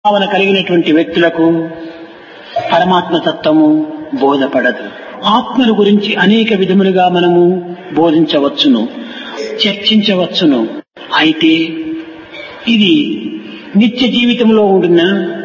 భావన కలిగినటువంటి వ్యక్తులకు పరమాత్మ తత్వము బోధపడదు ఆత్మల గురించి అనేక విధములుగా మనము బోధించవచ్చును చర్చించవచ్చును అయితే ఇది నిత్య జీవితంలో ఉండిన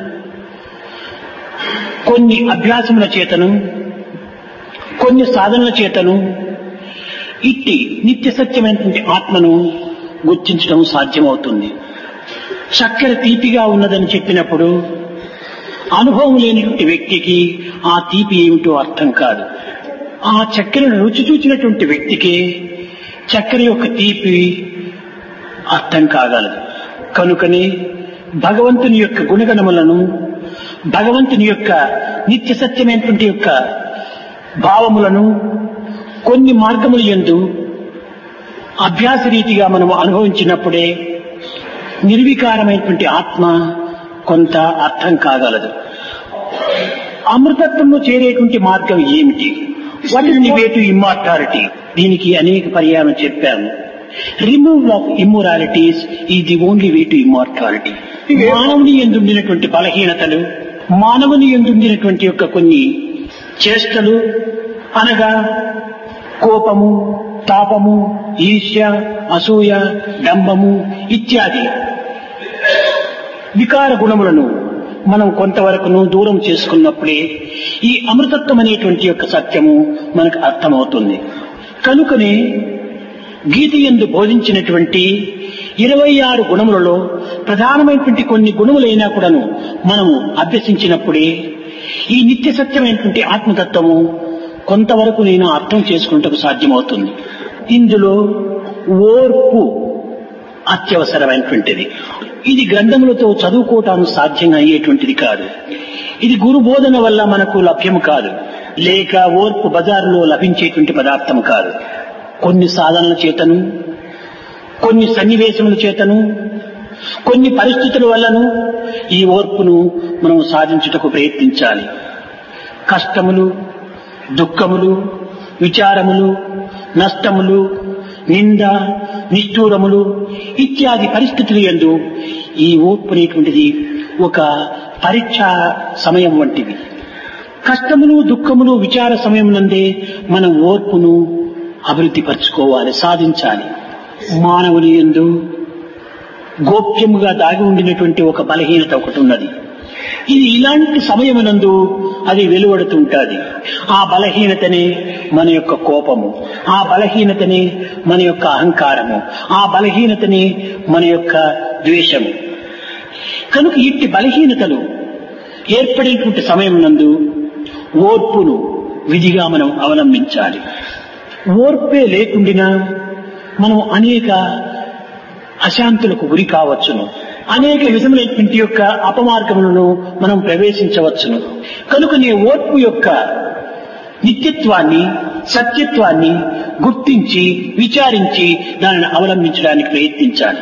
కొన్ని అభ్యాసముల చేతను కొన్ని సాధనల చేతను ఇట్టి నిత్య సత్యమైనటువంటి ఆత్మను గుర్తించడం సాధ్యమవుతుంది చక్కెర తీపిగా ఉన్నదని చెప్పినప్పుడు అనుభవం లేనిటువంటి వ్యక్తికి ఆ తీపి ఏమిటో అర్థం కాదు ఆ చక్కెరను రుచి చూచినటువంటి వ్యక్తికి చక్కెర యొక్క తీపి అర్థం కాగలదు కనుకనే భగవంతుని యొక్క గుణగణములను భగవంతుని యొక్క నిత్య సత్యమైనటువంటి యొక్క భావములను కొన్ని మార్గములు ఎందు అభ్యాస రీతిగా మనము అనుభవించినప్పుడే నిర్వికారమైనటువంటి ఆత్మ కొంత అర్థం కాగలదు అమృతత్వంలో చేరేటువంటి మార్గం ఏమిటి what is the way to immortality దీనికి అనేక పర్యాయం చెప్పాము రిమూవ్ ఆఫ్ ఇమ్మొరాలిటీస్ ఈ the only way to immortality మానవుని ఎందుండినటువంటి బలహీనతలు మానవుని ఎందుండినటువంటి యొక్క కొన్ని చేష్టలు అనగా కోపము తాపము ఈర్ష్య అసూయ డంబము ఇత్యాది వికార గుణములను మనం కొంతవరకును దూరం చేసుకున్నప్పుడే ఈ అమృతత్వం అనేటువంటి యొక్క సత్యము మనకు అర్థమవుతుంది కనుకనే గీత ఎందు బోధించినటువంటి ఇరవై ఆరు గుణములలో ప్రధానమైనటువంటి కొన్ని గుణములైనా కూడాను మనము అభ్యసించినప్పుడే ఈ నిత్య సత్యమైనటువంటి ఆత్మతత్వము కొంతవరకు నేను అర్థం చేసుకుంటకు సాధ్యమవుతుంది ఇందులో ఓర్పు అత్యవసరమైనటువంటిది ఇది గ్రంథములతో చదువుకోవటానికి సాధ్యం అయ్యేటువంటిది కాదు ఇది గురు బోధన వల్ల మనకు లభ్యం కాదు లేక ఓర్పు బజారులో లభించేటువంటి పదార్థం కాదు కొన్ని సాధనల చేతను కొన్ని సన్నివేశముల చేతను కొన్ని పరిస్థితుల వల్లను ఈ ఓర్పును మనం సాధించుటకు ప్రయత్నించాలి కష్టములు దుఃఖములు విచారములు నష్టములు నింద నిష్ఠూరములు ఇత్యాది పరిస్థితులు ఎందు ఈ ఓర్పు అనేటువంటిది ఒక పరీక్ష సమయం వంటివి కష్టములు దుఃఖములు విచార సమయం నందే మనం ఓర్పును అభివృద్ధి పరచుకోవాలి సాధించాలి మానవుని ఎందు గోప్యముగా దాగి ఉండినటువంటి ఒక బలహీనత ఒకటి ఉన్నది ఇది ఇలాంటి సమయమునందు అది వెలువడుతుంటుంది ఆ బలహీనతనే మన యొక్క కోపము ఆ బలహీనతనే మన యొక్క అహంకారము ఆ బలహీనతనే మన యొక్క ద్వేషము కనుక ఇట్టి బలహీనతలు ఏర్పడేటువంటి సమయం నందు ఓర్పును విధిగా మనం అవలంబించాలి ఓర్పే లేకుండినా మనం అనేక అశాంతులకు గురి కావచ్చును అనేక విధములైనటువంటి యొక్క అపమార్గములను మనం ప్రవేశించవచ్చును కనుక నీ ఓర్పు యొక్క నిత్యత్వాన్ని సత్యత్వాన్ని గుర్తించి విచారించి దానిని అవలంబించడానికి ప్రయత్నించాలి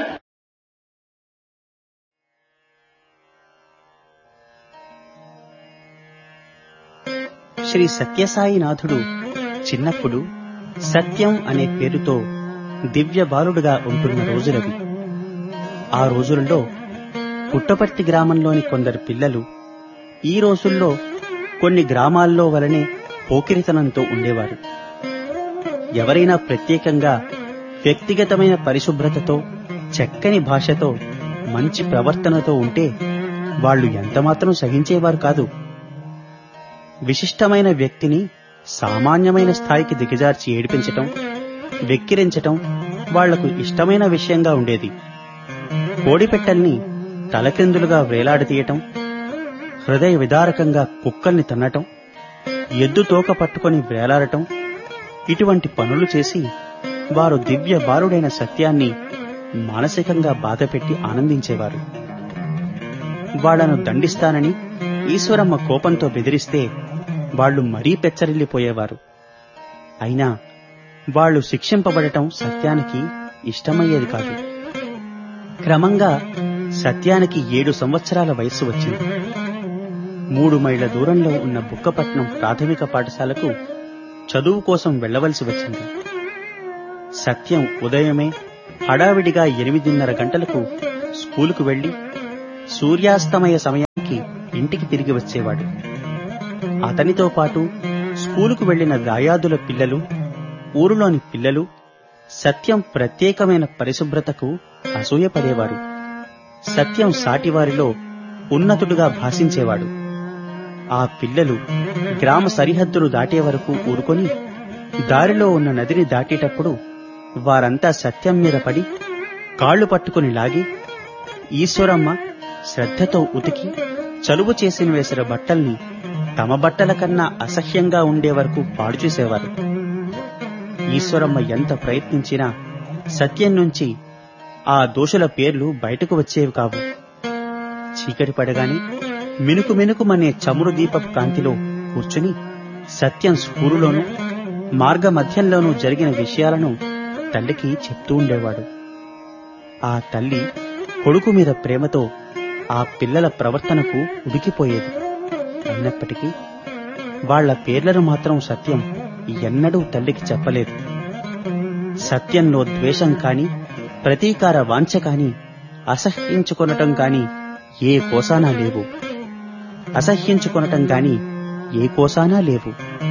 శ్రీ సత్యసాయినాథుడు చిన్నప్పుడు సత్యం అనే పేరుతో దివ్య బాలుడుగా ఉంటున్న రోజులవి ఆ రోజులలో పుట్టపర్తి గ్రామంలోని కొందరు పిల్లలు ఈ రోజుల్లో కొన్ని గ్రామాల్లో వలనే పోకిరితనంతో ఉండేవారు ఎవరైనా ప్రత్యేకంగా వ్యక్తిగతమైన పరిశుభ్రతతో చక్కని భాషతో మంచి ప్రవర్తనతో ఉంటే వాళ్ళు ఎంతమాత్రం సహించేవారు కాదు విశిష్టమైన వ్యక్తిని సామాన్యమైన స్థాయికి దిగజార్చి ఏడిపించటం వెక్కిరించటం వాళ్లకు ఇష్టమైన విషయంగా ఉండేది కోడిపెట్టల్ని తలక్రిందులుగా వేలాడతీయటం హృదయ విదారకంగా కుక్కల్ని తన్నటం ఎద్దు తోక పట్టుకొని వేలాడటం ఇటువంటి పనులు చేసి వారు దివ్య బాలుడైన సత్యాన్ని మానసికంగా బాధపెట్టి ఆనందించేవారు వాళ్లను దండిస్తానని ఈశ్వరమ్మ కోపంతో బెదిరిస్తే వాళ్లు మరీ పెచ్చరిల్లిపోయేవారు అయినా వాళ్లు శిక్షింపబడటం సత్యానికి ఇష్టమయ్యేది కాదు క్రమంగా సత్యానికి ఏడు సంవత్సరాల వయస్సు వచ్చింది మూడు మైళ్ల దూరంలో ఉన్న బుక్కపట్నం ప్రాథమిక పాఠశాలకు చదువు కోసం వెళ్లవలసి వచ్చింది సత్యం ఉదయమే హడావిడిగా ఎనిమిదిన్నర గంటలకు స్కూలుకు వెళ్లి సూర్యాస్తమయ సమయం ఇంటికి తిరిగి వచ్చేవాడు అతనితో పాటు స్కూలుకు వెళ్లిన దాయాదుల పిల్లలు ఊరులోని పిల్లలు సత్యం ప్రత్యేకమైన పరిశుభ్రతకు అసూయపడేవారు సత్యం సాటివారిలో ఉన్నతుడుగా భాషించేవాడు ఆ పిల్లలు గ్రామ సరిహద్దులు దాటే వరకు ఊరుకొని దారిలో ఉన్న నదిని దాటేటప్పుడు వారంతా సత్యం మీద పడి కాళ్లు పట్టుకుని లాగి ఈశ్వరమ్మ శ్రద్ధతో ఉతికి చలువు చేసిన వేసిన బట్టల్ని తమ బట్టల కన్నా అసహ్యంగా ఉండే వరకు పాడు చేసేవారు ఈశ్వరమ్మ ఎంత ప్రయత్నించినా సత్యం నుంచి ఆ దోషుల పేర్లు బయటకు వచ్చేవి కావు చీకటి పడగానే మినుకు మినుకుమనే చమురు దీపపు కాంతిలో కూర్చుని సత్యం స్కూలులోనూ మార్గ మధ్యంలోనూ జరిగిన విషయాలను తల్లికి చెప్తూ ఉండేవాడు ఆ తల్లి కొడుకు మీద ప్రేమతో ఆ పిల్లల ప్రవర్తనకు ఉడికిపోయేది అయినప్పటికీ వాళ్ల పేర్లను మాత్రం సత్యం ఎన్నడూ తల్లికి చెప్పలేదు సత్యంలో ద్వేషం కాని ప్రతీకార వాంఛ కాని అసహ్యించుకొనటం కాని ఏ కోసానా లేవు అసహ్యించుకొనటం గాని ఏ కోసానా లేవు